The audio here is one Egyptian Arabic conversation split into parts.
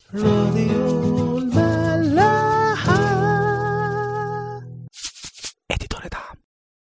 راديو الملاحة اديتور دعم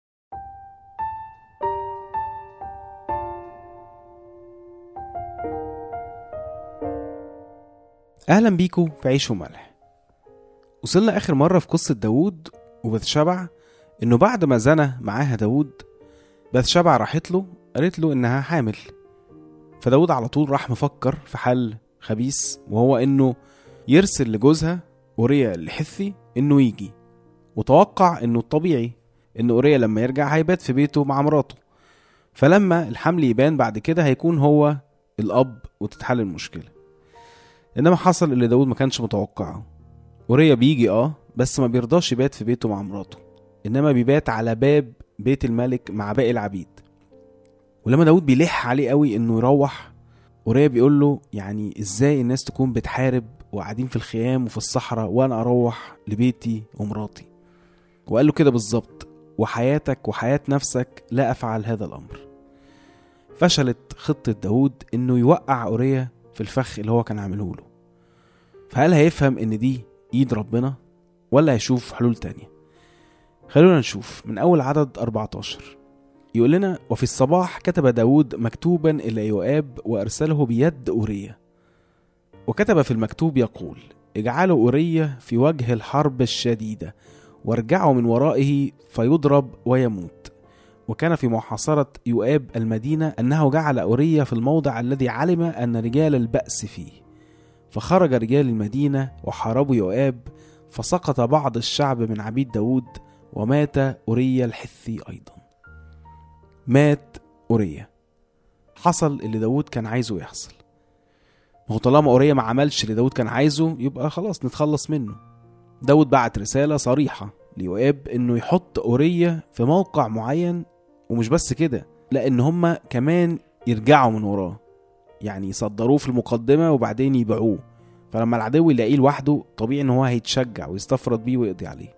اهلا بيكم في عيش وملح وصلنا اخر مرة في قصة داوود وبتشبع انه بعد ما زنى معاها داوود بتشبع راحت له قالت له انها حامل فداود على طول راح مفكر في حل خبيث وهو انه يرسل لجوزها اوريا الحثي انه يجي وتوقع انه الطبيعي ان اوريا لما يرجع هيبات في بيته مع مراته فلما الحمل يبان بعد كده هيكون هو الاب وتتحل المشكله انما حصل اللي داود ما كانش متوقعه اوريا بيجي اه بس ما بيرضاش يبات في بيته مع مراته انما بيبات على باب بيت الملك مع باقي العبيد ولما داود بيلح عليه قوي انه يروح اوريا بيقول له يعني ازاي الناس تكون بتحارب وقاعدين في الخيام وفي الصحراء وانا اروح لبيتي ومراتي وقال له كده بالظبط وحياتك وحياة نفسك لا أفعل هذا الأمر فشلت خطة داود إنه يوقع أوريا في الفخ اللي هو كان عامله له فهل هيفهم إن دي إيد ربنا ولا هيشوف حلول تانية خلونا نشوف من أول عدد 14 يقول لنا وفي الصباح كتب داود مكتوبا إلى يؤاب وأرسله بيد أوريا وكتب في المكتوب يقول اجعلوا أوريا في وجه الحرب الشديدة وارجعوا من ورائه فيضرب ويموت وكان في محاصرة يؤاب المدينة أنه جعل أوريا في الموضع الذي علم أن رجال البأس فيه فخرج رجال المدينة وحاربوا يؤاب فسقط بعض الشعب من عبيد داود ومات أوريا الحثي أيضا مات أوريا حصل اللي داود كان عايزه يحصل ما هو طالما أوريا ما عملش اللي داود كان عايزه يبقى خلاص نتخلص منه داود بعت رسالة صريحة ليؤاب انه يحط اوريا في موقع معين ومش بس كده لا ان هما كمان يرجعوا من وراه يعني يصدروه في المقدمة وبعدين يبيعوه فلما العدو يلاقيه لوحده طبيعي ان هو هيتشجع ويستفرد بيه ويقضي عليه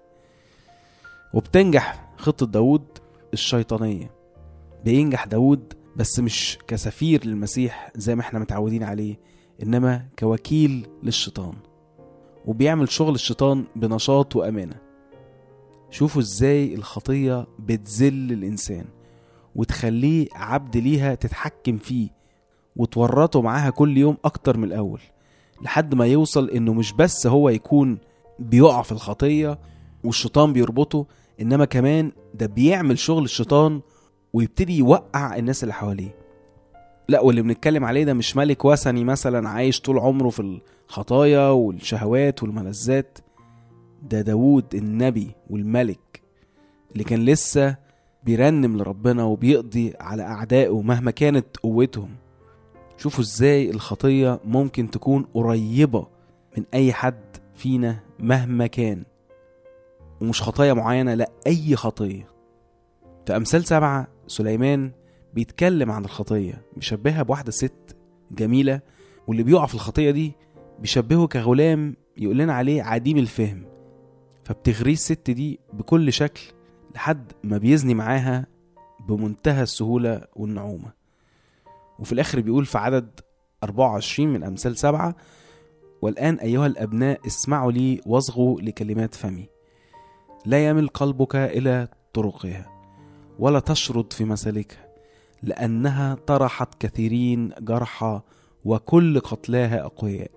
وبتنجح خطة داود الشيطانية بينجح داود بس مش كسفير للمسيح زي ما احنا متعودين عليه انما كوكيل للشيطان وبيعمل شغل الشيطان بنشاط وأمانة شوفوا ازاي الخطية بتذل الإنسان وتخليه عبد ليها تتحكم فيه وتورطه معاها كل يوم أكتر من الأول لحد ما يوصل إنه مش بس هو يكون بيقع في الخطية والشيطان بيربطه إنما كمان ده بيعمل شغل الشيطان ويبتدي يوقع الناس اللي حواليه لا واللي بنتكلم عليه ده مش ملك وثني مثلا عايش طول عمره في الخطايا والشهوات والملذات ده داوود النبي والملك اللي كان لسه بيرنم لربنا وبيقضي على أعدائه مهما كانت قوتهم شوفوا ازاي الخطية ممكن تكون قريبة من أي حد فينا مهما كان ومش خطايا معينة لا أي خطية في أمثال سبعة سليمان بيتكلم عن الخطية بيشبهها بواحدة ست جميلة واللي بيقع في الخطية دي بيشبهه كغلام يقول لنا عليه عديم الفهم فبتغريه الست دي بكل شكل لحد ما بيزني معاها بمنتهى السهولة والنعومة وفي الآخر بيقول في عدد 24 من أمثال سبعة والآن أيها الأبناء اسمعوا لي واصغوا لكلمات فمي لا يمل قلبك إلى طرقها ولا تشرد في مسالكها لأنها طرحت كثيرين جرحى وكل قتلاها أقوياء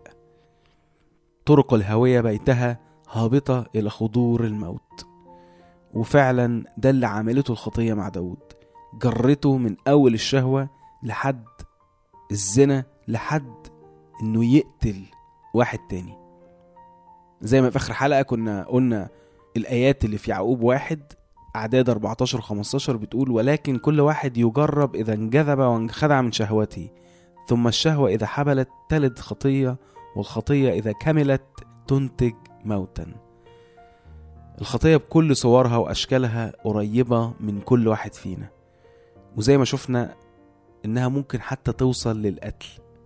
طرق الهوية بيتها هابطة إلى خضور الموت وفعلا ده اللي عملته الخطية مع داود جرته من أول الشهوة لحد الزنا لحد إنه يقتل واحد تاني زي ما في آخر حلقة كنا قلنا الآيات اللي في يعقوب واحد أعداد 14 و 15 بتقول ولكن كل واحد يجرب إذا انجذب وانخدع من شهوته ثم الشهوة إذا حبلت تلد خطية والخطية إذا كملت تنتج موتا الخطية بكل صورها وأشكالها قريبة من كل واحد فينا وزي ما شفنا إنها ممكن حتى توصل للقتل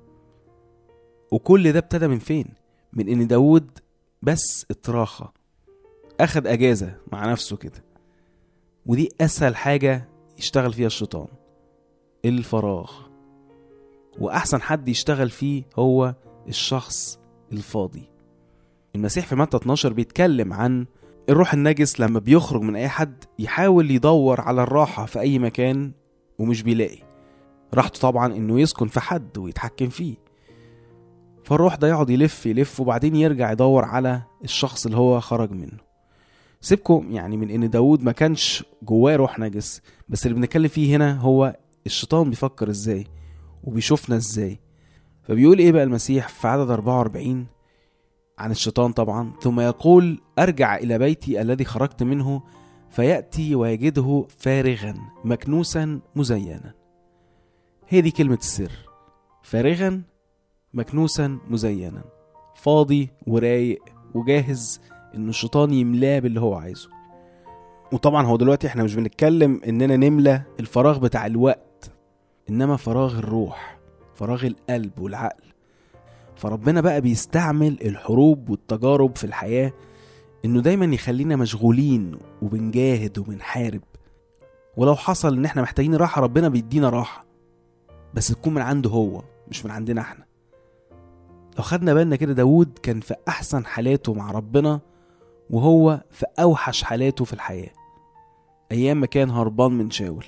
وكل ده ابتدى من فين؟ من إن داود بس اتراخى أخد أجازة مع نفسه كده ودي أسهل حاجة يشتغل فيها الشيطان الفراغ وأحسن حد يشتغل فيه هو الشخص الفاضي المسيح في متى 12 بيتكلم عن الروح النجس لما بيخرج من اي حد يحاول يدور على الراحة في اي مكان ومش بيلاقي راحته طبعا انه يسكن في حد ويتحكم فيه فالروح ده يقعد يلف يلف وبعدين يرجع يدور على الشخص اللي هو خرج منه سيبكم يعني من ان داود ما كانش جواه روح نجس بس اللي بنتكلم فيه هنا هو الشيطان بيفكر ازاي وبيشوفنا ازاي فبيقول ايه بقى المسيح في عدد 44 عن الشيطان طبعا ثم يقول ارجع الى بيتي الذي خرجت منه فياتي ويجده فارغا مكنوسا مزينا هي دي كلمه السر فارغا مكنوسا مزينا فاضي ورايق وجاهز ان الشيطان يملاه باللي هو عايزه وطبعا هو دلوقتي احنا مش بنتكلم اننا نملى الفراغ بتاع الوقت انما فراغ الروح فراغ القلب والعقل فربنا بقى بيستعمل الحروب والتجارب في الحياة انه دايما يخلينا مشغولين وبنجاهد وبنحارب ولو حصل ان احنا محتاجين راحة ربنا بيدينا راحة بس تكون من عنده هو مش من عندنا احنا لو خدنا بالنا كده داود كان في احسن حالاته مع ربنا وهو في اوحش حالاته في الحياة ايام ما كان هربان من شاول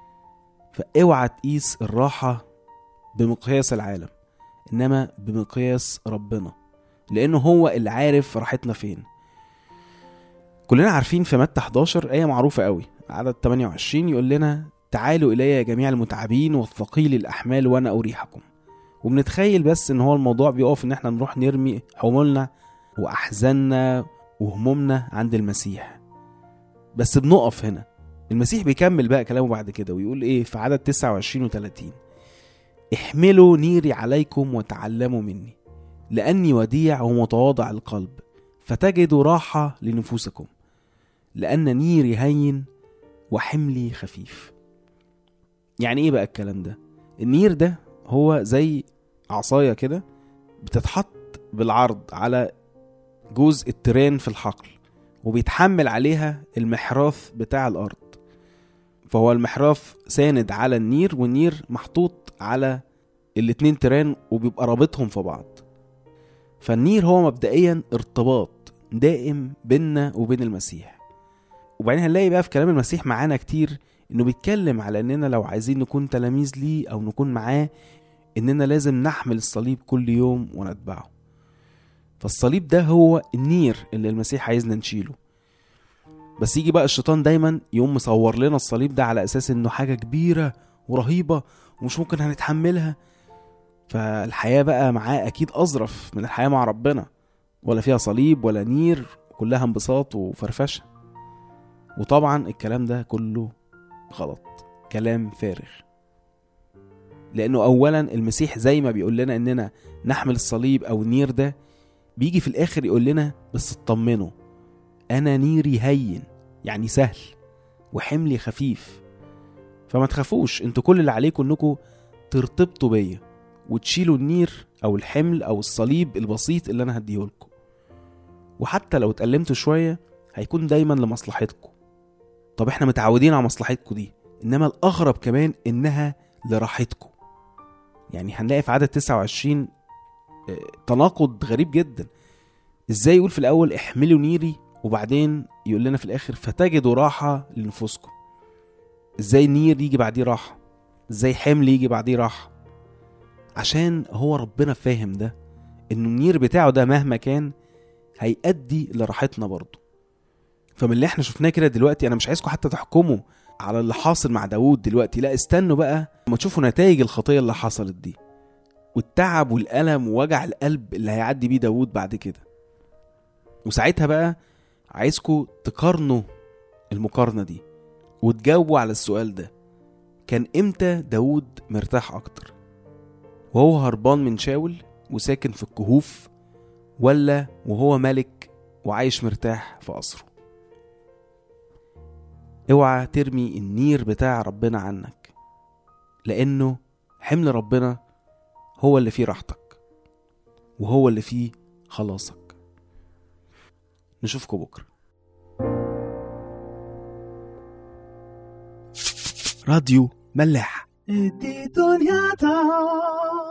فاوعى تقيس الراحة بمقياس العالم انما بمقياس ربنا لانه هو اللي عارف راحتنا فين كلنا عارفين في متى 11 آية معروفة قوي عدد 28 يقول لنا تعالوا إلي يا جميع المتعبين والثقيل الأحمال وأنا أريحكم وبنتخيل بس إن هو الموضوع بيقف إن إحنا نروح نرمي حمولنا وأحزاننا وهمومنا عند المسيح بس بنقف هنا المسيح بيكمل بقى كلامه بعد كده ويقول إيه في عدد 29 و 30 احملوا نيري عليكم وتعلموا مني لأني وديع ومتواضع القلب فتجدوا راحة لنفوسكم لأن نيري هين وحملي خفيف يعني ايه بقى الكلام ده النير ده هو زي عصاية كده بتتحط بالعرض على جزء التران في الحقل وبيتحمل عليها المحراث بتاع الأرض فهو المحراث ساند على النير والنير محطوط على الاتنين تران وبيبقى رابطهم في بعض فالنير هو مبدئيا ارتباط دائم بيننا وبين المسيح وبعدين هنلاقي بقى في كلام المسيح معانا كتير انه بيتكلم على اننا لو عايزين نكون تلاميذ ليه او نكون معاه اننا لازم نحمل الصليب كل يوم ونتبعه فالصليب ده هو النير اللي المسيح عايزنا نشيله بس يجي بقى الشيطان دايما يقوم مصور لنا الصليب ده على اساس انه حاجه كبيره ورهيبه ومش ممكن هنتحملها فالحياه بقى معاه اكيد اظرف من الحياه مع ربنا ولا فيها صليب ولا نير كلها انبساط وفرفشه وطبعا الكلام ده كله غلط كلام فارغ لانه اولا المسيح زي ما بيقول لنا اننا نحمل الصليب او النير ده بيجي في الاخر يقول لنا بس اطمنوا انا نيري هين يعني سهل وحملي خفيف فما تخافوش انتوا كل اللي عليكم انكم ترتبطوا بيا وتشيلوا النير او الحمل او الصليب البسيط اللي انا هديهولكم وحتى لو اتألمتوا شوية هيكون دايما لمصلحتكم طب احنا متعودين على مصلحتكم دي انما الاغرب كمان انها لراحتكم يعني هنلاقي في عدد 29 آه، تناقض غريب جدا ازاي يقول في الاول احملوا نيري وبعدين يقول لنا في الاخر فتجدوا راحة لنفوسكم ازاي نير يجي بعديه راحة ازاي حمل يجي بعديه راحة عشان هو ربنا فاهم ده ان النير بتاعه ده مهما كان هيأدي لراحتنا برضه فمن اللي احنا شفناه كده دلوقتي انا مش عايزكم حتى تحكموا على اللي حاصل مع داوود دلوقتي لا استنوا بقى لما تشوفوا نتائج الخطية اللي حصلت دي والتعب والألم ووجع القلب اللي هيعدي بيه داوود بعد كده وساعتها بقى عايزكم تقارنوا المقارنة دي وتجاوبوا على السؤال ده كان امتى داوود مرتاح اكتر وهو هربان من شاول وساكن في الكهوف ولا وهو ملك وعايش مرتاح في قصره اوعى ترمي النير بتاع ربنا عنك لانه حمل ربنا هو اللي فيه راحتك وهو اللي فيه خلاصك نشوفكم بكره راديو ملاح eti donyata